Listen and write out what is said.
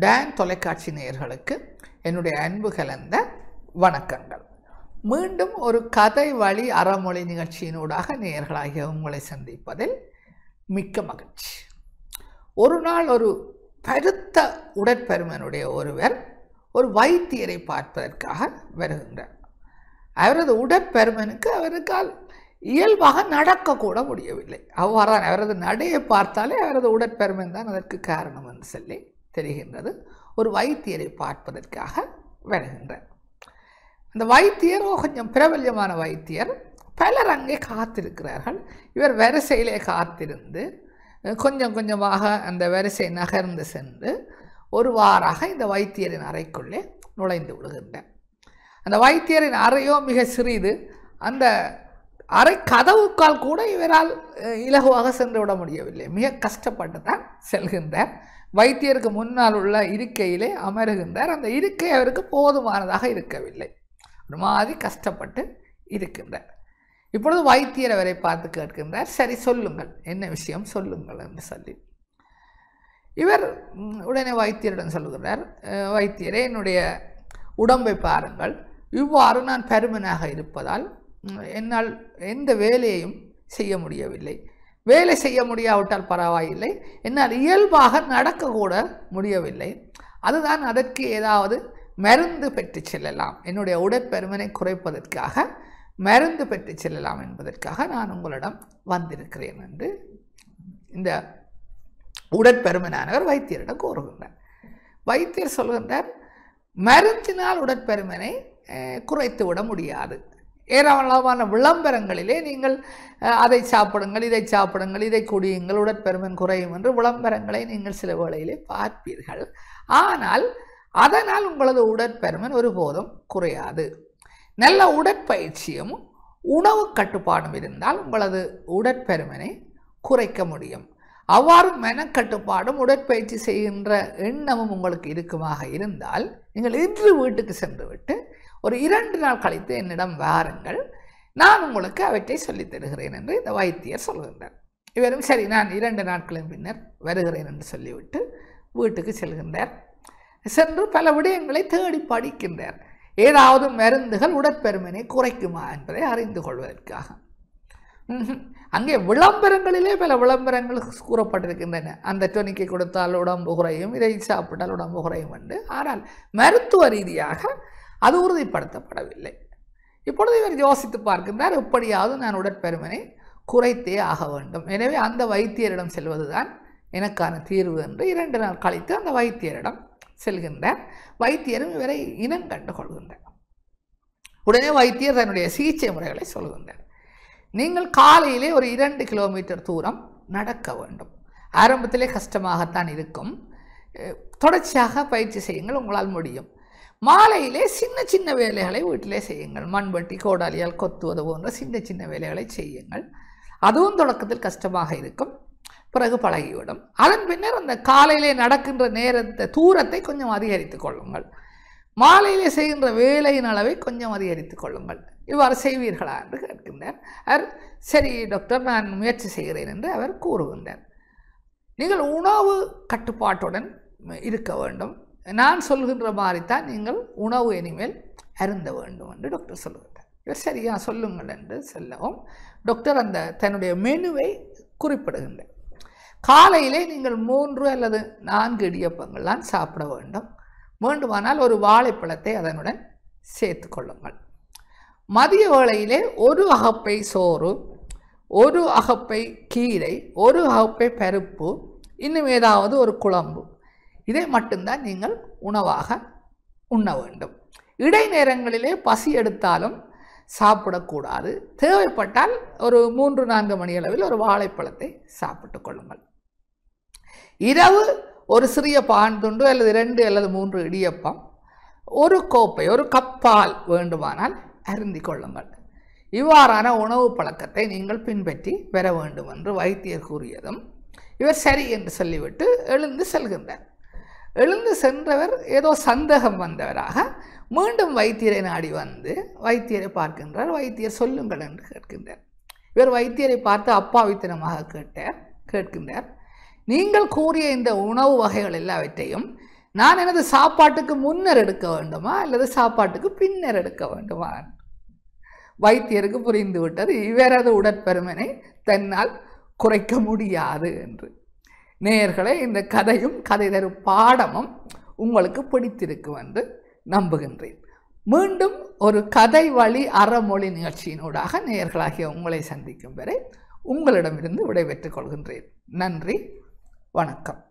Don தொலைக்காட்சி நேயர்களுக்கு என்னுடைய அன்பு கலந்த வணக்கங்கள் மீண்டும் ஒரு கதை வழி அறமொழி நிகழ்ச்சியினூடாக நேயர்களாகிய உங்களை சந்திப்பதில் மிக்க மகிழ்ச்சி ஒரு நாள் ஒரு பருத்த உடற்பருமனுடைய ஒருவர் ஒரு வைத்தியரை பார்ப்பதற்காக வருகின்றார் அவரது உடற்பருமனுக்கு அவருக்கால் இயல்பாக நடக்கக்கூட முடியவில்லை அவ்வாறான அவரது நடையை பார்த்தாலே அவரது உடற்பருமன் தான் அதற்கு காரணம் என்று சொல்லி தெரிகின்றது ஒரு வைத்தியரை பார்ப்பதற்காக வருகின்றார் அந்த வைத்தியர் கொஞ்சம் பிரபல்யமான வைத்தியர் பலர் அங்கே காத்திருக்கிறார்கள் இவர் வரிசையிலே காத்திருந்து கொஞ்சம் கொஞ்சமாக அந்த வரிசை நகர்ந்து சென்று ஒரு வாராக இந்த வைத்தியரின் அறைக்குள்ளே நுழைந்து விடுகின்றார் அந்த வைத்தியரின் அறையோ மிக சிறிது அந்த அறை கதவுக்கால் கூட இவரால் அஹ், இலகுவாக சென்று விட முடியவில்லை மிக கஷ்டப்பட்டு தான் செல்கின்றார் வைத்தியருக்கு முன்னால் உள்ள இருக்கையிலே அமருகின்றார் அந்த இருக்கை அவருக்கு போதுமானதாக இருக்கவில்லை ஒரு மாதிரி கஷ்டப்பட்டு இருக்கின்றார் இப்பொழுது வைத்தியர் அவரை பார்த்து கேட்கின்றார் சரி சொல்லுங்கள் என்ன விஷயம் சொல்லுங்கள் என்று சொல்லி இவர் ம், உடனே வைத்தியரிடம் சொல்லுகிறார் "அஹ், வைத்தியரே என்னுடைய உடம்பை பாருங்கள் இவ்வாறு நான் பருமனாக இருப்பதால் ம், என்னால் எந்த வேலையையும் செய்ய முடியவில்லை வேலை செய்ய முடியாவிட்டால் பரவாயில்லை என்னால் இயல்பாக நடக்கக்கூட முடியவில்லை அதுதான் அதற்கு ஏதாவது மருந்து பெற்று செல்லலாம் என்னுடைய உடற்பருமனை குறைப்பதற்காக மருந்து பெற்று செல்லலாம் என்பதற்காக நான் உங்களிடம் வந்திருக்கிறேன் என்று இந்த உடற்பருமனானவர் வைத்தியரிடம் கூறுகின்றார் வைத்தியர் சொல்கின்றார் மருந்தினால் உடற்பருமனை அஹ், குறைத்து விட முடியாது ஏராளமான விளம்பரங்களிலே நீங்கள் அஹ், அதை சாப்பிடுங்கள் இதை சாப்பிடுங்கள் இதை குடியுங்கள் உடற்பருமன் குறையும் என்று விளம்பரங்களை நீங்கள் சில வேளையிலே பார்ப்பீர்கள் ஆனால் அதனால் உங்களது உடற்பருமன் ஒருபோதும் குறையாது நல்ல உடற்பயிற்சியும் உணவு கட்டுப்பாடும் இருந்தால் உங்களது உடற்பருமனை குறைக்க முடியும் அவ்வாறு மெனக்கட்டுப்பாடும் உடற்பயிற்சி செய்கின்ற எண்ணமும் உங்களுக்கு இருக்குமாக இருந்தால் நீங்கள் இன்று வீட்டுக்கு சென்று விட்டு ஒரு இரண்டு நாள் கழித்து என்னிடம் வாருங்கள் நான் உங்களுக்கு அவற்றை சொல்லித் தருகிறேன் என்று இந்த வைத்தியர் சொல்கின்றார் இவரும் சரி நான் இரண்டு நாட்களின் பின்னர் வருகிறேன் என்று சொல்லிவிட்டு வீட்டுக்கு செல்கின்றார் சென்று பல விடயங்களை தேடி படிக்கின்றார் ஏதாவது மருந்துகள் உடற்பருமனை குறைக்குமா என்பதை அறிந்து கொள்வதற்காக ம்ஹும். அங்கே விளம்பரங்களிலே பல விளம்பரங்கள் கூறப்பட்டிருக்கின்றன அந்த டொனிக்கை கொடுத்தால் உடம்பு குறையும் இதை சாப்பிட்டால் உடம்பு குறையும் என்று ஆனால் மருத்துவ ரீதியாக அது உறுதிப்படுத்தப்படவில்லை இப்பொழுது இவர் யோசித்து பார்க்கின்றார் எப்படியாவது நான் உடற்பருமனை குறைத்தே ஆக வேண்டும் எனவே அந்த வைத்தியரிடம் செல்வதுதான் எனக்கான தீர்வு என்று இரண்டு நாள் கழித்து அந்த வைத்தியரிடம் செல்கின்றார் வைத்தியரும் இவரை இனம் கண்டு கொள்கின்றார் உடனே வைத்தியர் தன்னுடைய சிகிச்சை முறைகளை சொல்கின்றார் நீங்கள் காலையிலே ஒரு இரண்டு கிலோமீட்டர் தூரம் நடக்க வேண்டும் ஆரம்பத்திலே கஷ்டமாகத்தான் இருக்கும் அஹ், தொடர்ச்சியாக பயிற்சி செய்யுங்கள் உங்களால் முடியும் மாலையிலே சின்ன சின்ன வேலைகளை வீட்டிலே செய்யுங்கள் மண்வெட்டி கோடாலியால் கொத்துவது போன்ற சின்ன சின்ன வேலைகளை செய்யுங்கள் அதுவும் தொடக்கத்தில் கஷ்டமாக இருக்கும் பிறகு பழகிவிடும் அதன் பின்னர் அந்த காலையிலே நடக்கின்ற நேரத்தை தூரத்தை கொஞ்சம் அதிகரித்துக் கொள்ளுங்கள் மாலையிலே செய்கின்ற வேலையின் அளவை கொஞ்சம் அதிகரித்துக் கொள்ளுங்கள் இவ்வாறு செய்வீர்களா என்று கேட்கின்றார் அவர் சரி டாக்டர் நான் முயற்சி செய்கிறேன் என்று அவர் கூறுகின்றார் நீங்கள் உணவு கட்டுப்பாட்டுடன் இருக்க வேண்டும் நான் சொல்கின்ற மாதிரி தான் நீங்கள் உணவு இனிமேல் அருந்த வேண்டும் என்று டாக்டர் சொல்லுகின்றார் இவர் சரியா சொல்லுங்கள் என்று சொல்லவும் டாக்டர் அந்த தன்னுடைய மெனுவை குறிப்பிடுகின்றார் காலையிலே நீங்கள் மூன்று அல்லது நான்கு இடியப்பங்கள்லாம் சாப்பிட வேண்டும் வேண்டுமானால் ஒரு வாழைப்பழத்தை அதனுடன் சேர்த்து கொள்ளுங்கள் மதிய வேளையிலே ஒரு அகப்பை சோறு ஒரு அகப்பை கீரை ஒரு அகப்பை பருப்பு இன்னும் ஏதாவது ஒரு குழம்பு இதை மட்டும்தான் நீங்கள் உணவாக உண்ண வேண்டும் இடைநேரங்களிலே பசி எடுத்தாலும் சாப்பிடக்கூடாது தேவைப்பட்டால் ஒரு மூன்று நான்கு மணி அளவில் ஒரு வாழைப்பழத்தை சாப்பிட்டு கொள்ளுங்கள் இரவு ஒரு சிறிய பான் துண்டு அல்லது இரண்டு அல்லது மூன்று இடியப்பம் ஒரு கோப்பை ஒரு கப்பால் வேண்டுமானால் அருந்தி கொள்ளுங்கள் இவ்வாறான உணவு பழக்கத்தை நீங்கள் பின்பற்றி பெற வேண்டும் என்று வைத்தியர் கூறியதும் இவர் சரி என்று சொல்லிவிட்டு எழுந்து செல்கின்றார் எழுந்து சென்றவர் ஏதோ சந்தேகம் வந்தவராக மீண்டும் வைத்தியரை நாடி வந்து வைத்தியரை பார்க்கின்றார் வைத்தியர் சொல்லுங்கள் என்று கேட்கின்றார் இவர் வைத்தியரை பார்த்து அப்பாவித்தனமாக கேட்டார் கேட்கின்றார் நீங்கள் கூறிய இந்த உணவு வகைகள் எல்லாவற்றையும் நான் எனது சாப்பாட்டுக்கு முன்னர் எடுக்க வேண்டுமா அல்லது சாப்பாட்டுக்கு பின்னர் எடுக்க வேண்டுமா வைத்தியருக்கு புரிந்து விட்டது இவரது உடற்பருமனை தன்னால் குறைக்க முடியாது என்று நேயர்களே இந்த கதையும் கதை தரும் பாடமும் உங்களுக்கு பிடித்திருக்கும் என்று நம்புகின்றேன் மீண்டும் ஒரு கதை வழி அறமொழி நிகழ்ச்சியினூடாக நேயர்களாகிய உங்களை சந்திக்கும் வரை உங்களிடமிருந்து விடைபெற்றுக் கொள்கின்றேன் நன்றி வணக்கம்